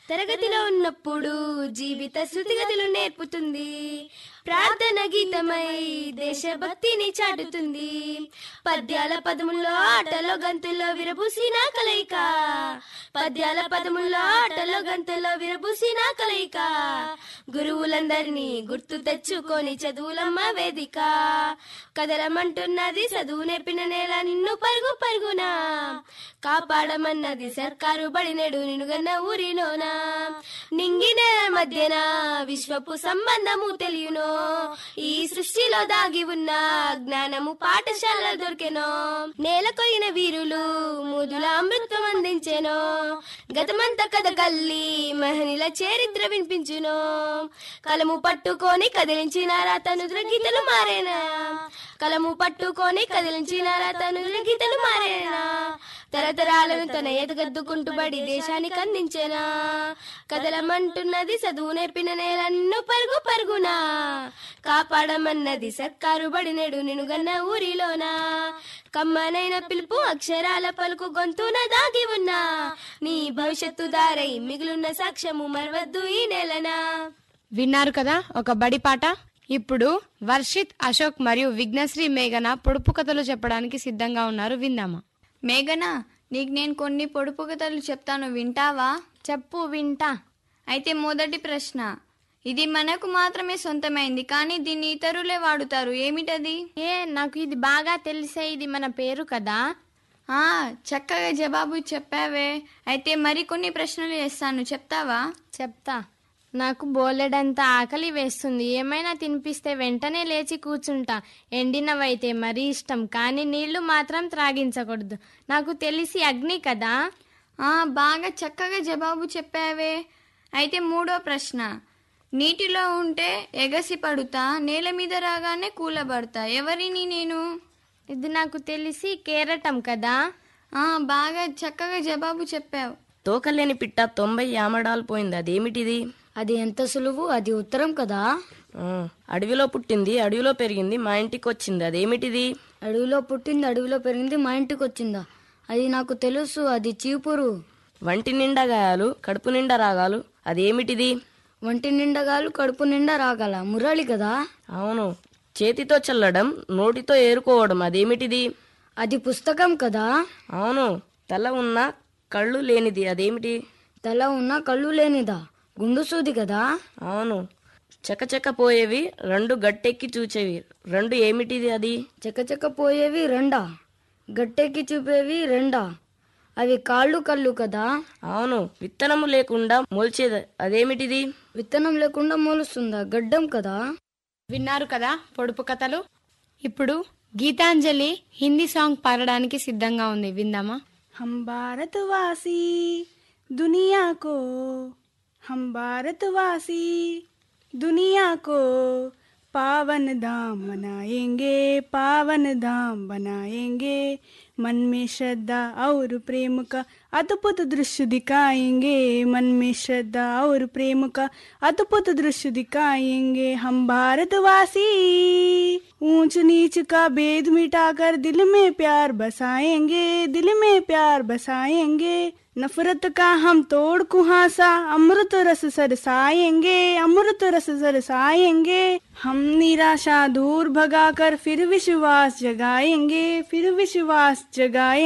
తరగతిలో ఉన్నప్పుడు జీవిత శృతిగతులు నేర్పుతుంది ప్రార్థన గీతమై దేశభక్తిని చాటుతుంది పద్యాల పదముల్లో ఆటలో గంతుల్లో విరబూసిన కలయిక పద్యాల పదముల్లో ఆటలో గంతుల్లో విరబూసిన కలయిక గురువులందరినీ గుర్తు తెచ్చుకొని చదువులమ్మ వేదిక కదలమంటున్నది చదువు నేర్పిన నేల నిన్ను పరుగు పరుగునా కాపాడమన్నది సర్కారు బడినెడు నినుగన్న ఊరిలోనా నింగిన మధ్యన విశ్వపు సంబంధము తెలియను ఈ సృష్టిలో దాగి ఉన్న జ్ఞానము పాఠశాల దొరికెనో నేలకొయిన వీరులు ముదుల అమృతం అందించెనో గతమంత కథ కల్లి మహనీల చరిత్ర వినిపించును కలము పట్టుకొని కదిలించినారా తను గీతలు మారేనా కలము పట్టుకొని కదిలించినారా తను గీతలు మారేనా తరతరాలను తన ఎదగద్దుకుంటూ బడి దేశానికి అందించేనా కదలమంటున్నది చదువు నేర్పిన నేల నిన్ను పరుగు పరుగునా కాపాడమన్నది సర్కారు బడినెడు నినుగన్న ఊరిలోనా కమ్మనైన పిలుపు అక్షరాల పలుకు గొంతున దాగి ఉన్నా నీ భవిష్యత్తు దారై మిగులున్న సాక్ష్యము మరవద్దు ఈ నెలనా విన్నారు కదా ఒక బడి పాట ఇప్పుడు వర్షిత్ అశోక్ మరియు విఘ్నశ్రీ మేఘన పొడుపు కథలు చెప్పడానికి సిద్ధంగా ఉన్నారు విందామా మేఘనా నీకు నేను కొన్ని పొడుపు కథలు చెప్తాను వింటావా చెప్పు వింటా అయితే మొదటి ప్రశ్న ఇది మనకు మాత్రమే సొంతమైంది కానీ దీన్ని ఇతరులే వాడుతారు ఏమిటది ఏ నాకు ఇది బాగా తెలిసే ఇది మన పేరు కదా ఆ చక్కగా జవాబు చెప్పావే అయితే మరికొన్ని ప్రశ్నలు వేస్తాను చెప్తావా చెప్తా నాకు బోలెడంత ఆకలి వేస్తుంది ఏమైనా తినిపిస్తే వెంటనే లేచి కూర్చుంటా ఎండినవైతే మరీ ఇష్టం కానీ నీళ్లు మాత్రం త్రాగించకూడదు నాకు తెలిసి అగ్ని కదా ఆ బాగా చక్కగా జవాబు చెప్పావే అయితే మూడో ప్రశ్న నీటిలో ఉంటే ఎగసి పడుతా నేల మీద రాగానే కూలబడతా ఎవరిని నేను ఇది నాకు తెలిసి కేరటం కదా ఆ బాగా చక్కగా జవాబు చెప్పావు తోకలేని పిట్ట తొంభై యామడాలు పోయింది అదేమిటిది అది ఎంత సులువు అది ఉత్తరం కదా ఆ, అడవిలో పుట్టింది అడవిలో పెరిగింది మా ఇంటికి వచ్చింది అదేమిటిది అడవిలో పుట్టింది అడవిలో పెరిగింది మా ఇంటికి వచ్చిందా అది నాకు తెలుసు అది చీపురు వంటి నిండా గాయాలు కడుపు నిండా రాగాలు అదేమిటిది వంటి నిండగాలు కడుపు నిండా రాగల మురళి కదా అవును చేతితో చల్లడం నోటితో ఏరుకోవడం అదేమిటిది అది పుస్తకం కదా అవును తల ఉన్న కళ్ళు లేనిది అదేమిటి తల ఉన్న కళ్ళు లేనిదా గుండు సూది కదా అవును చకచక పోయేవి రెండు గట్టెక్కి చూచేవి రెండు ఏమిటిది అది చకచక పోయేవి రెండా గట్టెక్కి చూపేవి రెండా అవి కాళ్ళు కళ్ళు కదా అవును విత్తనము లేకుండా మొలిచేది అదేమిటిది విత్తనం లేకుండా మొలుస్తుందా గడ్డం కదా విన్నారు కదా పొడుపు కథలు ఇప్పుడు గీతాంజలి హిందీ సాంగ్ పాడడానికి సిద్ధంగా ఉంది విందామా हम भारतवासी दुनिया को हम भारतवासी दुनिया को पावन धाम बनाएंगे पावन धाम बनाएंगे मन में श्रद्धा और प्रेम का अद्भुत दृश्य दिखाएंगे मन में श्रद्धा और प्रेम का अद्भुत दृश्य दिखाएंगे हम भारतवासी ऊंच नीच का भेद मिटाकर दिल में प्यार बसाएंगे दिल में प्यार बसाएंगे नफरत का हम तोड़ कुहासा अमृत रस सरसाएंगे अमृत रस सरसाएंगे हम निराशा दूर भगाकर फिर विश्वास जगाएंगे फिर विश्वास जगाएंगे